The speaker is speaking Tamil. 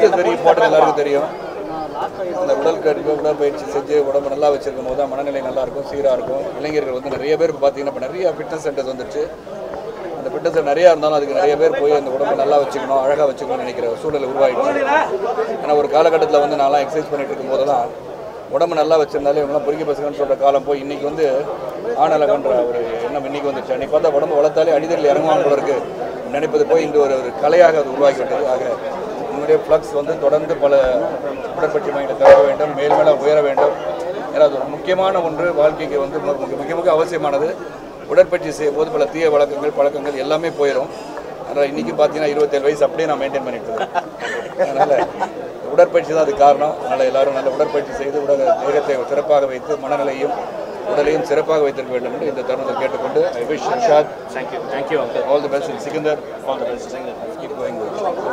ஹெல்த் இஸ் வெரி இம்பார்ட்டன்ட் எல்லாருக்கும் தெரியும் அந்த உடல் கழிவு உடற்பயிற்சி செஞ்சு உடம்பு நல்லா வச்சிருக்கும் போது தான் மனநிலை நல்லா இருக்கும் சீராக இருக்கும் இளைஞர்கள் வந்து நிறைய பேர் இப்போ பார்த்தீங்கன்னா இப்போ நிறைய ஃபிட்னஸ் சென்டர்ஸ் வந்துருச்சு அந்த ஃபிட்னஸ் நிறையா இருந்தாலும் அதுக்கு நிறைய பேர் போய் அந்த உடம்பை நல்லா வச்சுக்கணும் அழகாக வச்சுக்கணும்னு நினைக்கிற ஒரு சூழல் உருவாயிடுச்சு ஏன்னா ஒரு காலகட்டத்தில் வந்து நான்லாம் எக்ஸசைஸ் பண்ணிட்டு இருக்கும் போதெல்லாம் உடம்பு நல்லா வச்சிருந்தாலே இவங்களாம் பொறுக்கி பசங்கன்னு சொல்கிற காலம் போய் இன்னைக்கு வந்து ஆணழகன்ற ஒரு எண்ணம் இன்னைக்கு வந்துச்சு அன்னைக்கு பார்த்தா உடம்பு வளர்த்தாலே அடிதல் இறங்குவாங்க போல இருக்கு நினைப்பது போய் இந்த ஒரு ஒரு கலையாக அது உருவாக்கிவிட்டது ஆக உங்களுடைய ஃப்ளக்ஸ் வந்து தொடர்ந்து பல உடற்பயிற்சி மையங்களை திறக்க வேண்டும் மேல் மேலே உயர வேண்டும் ஏன்னா அது ஒரு முக்கியமான ஒன்று வாழ்க்கைக்கு வந்து மிக மிக மிக மிக அவசியமானது உடற்பயிற்சி செய்யும் போது பல தீய வழக்கங்கள் பழக்கங்கள் எல்லாமே போயிடும் அதனால் இன்றைக்கி பார்த்தீங்கன்னா இருபத்தேழு வயசு அப்படியே நான் மெயின்டைன் பண்ணிட்டு இருக்கேன் அதனால் உடற்பயிற்சி தான் அது காரணம் அதனால் எல்லாரும் நல்ல உடற்பயிற்சி செய்து உடல் தேகத்தை சிறப்பாக வைத்து மனநிலையும் உடலையும் சிறப்பாக வைத்திருக்க வேண்டும் என்று இந்த தருணத்தில் கேட்டுக்கொண்டு I wish Shaad thank you thank you uncle all the best Sikandar all the best keep going